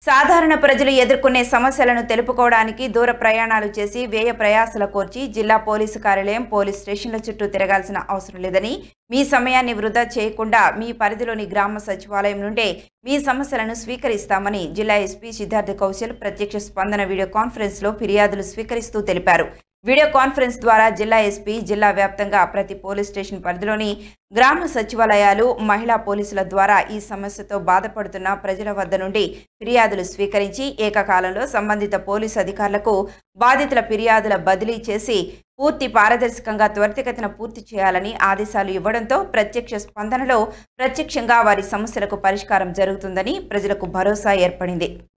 సాధారణ ప్రజలు ఎదుర్కొనే సమస్యలను తెలుపుకోవడానికి దూర ప్రయాణాలు చేసి వ్యయ ప్రయాసల కోర్చి జిల్లా పోలీసు కార్యాలయం పోలీస్ స్టేషన్ల చుట్టూ తిరగాల్సిన అవసరం లేదని మీ సమయాన్ని వృధా చేయకుండా మీ పరిధిలోని గ్రామ సచివాలయం నుండే మీ సమస్యలను స్వీకరిస్తామని జిల్లా ఎస్పీ సిద్ధార్థ కౌశల్ ప్రత్యక్ష స్పందన వీడియో కాన్ఫరెన్స్లో ఫిర్యాదులు స్వీకరిస్తూ తెలిపారు వీడియో కాన్ఫరెన్స్ ద్వారా జిల్లా ఎస్పీ జిల్లా వ్యాప్తంగా ప్రతి పోలీస్ స్టేషన్ పరిధిలోని గ్రామ సచివాలయాలు మహిళా పోలీసుల ద్వారా ఈ సమస్యతో బాధపడుతున్న ప్రజల వద్ద నుండి ఫిర్యాదులు స్వీకరించి ఏకకాలంలో సంబంధిత పోలీసు అధికారులకు బాధితుల ఫిర్యాదుల బదిలీ చేసి పూర్తి పారదర్శకంగా త్వరితగతిన పూర్తి చేయాలని ఆదేశాలు ఇవ్వడంతో ప్రత్యక్ష స్పందనలో ప్రత్యక్షంగా వారి సమస్యలకు పరిష్కారం జరుగుతుందని ప్రజలకు భరోసా ఏర్పడింది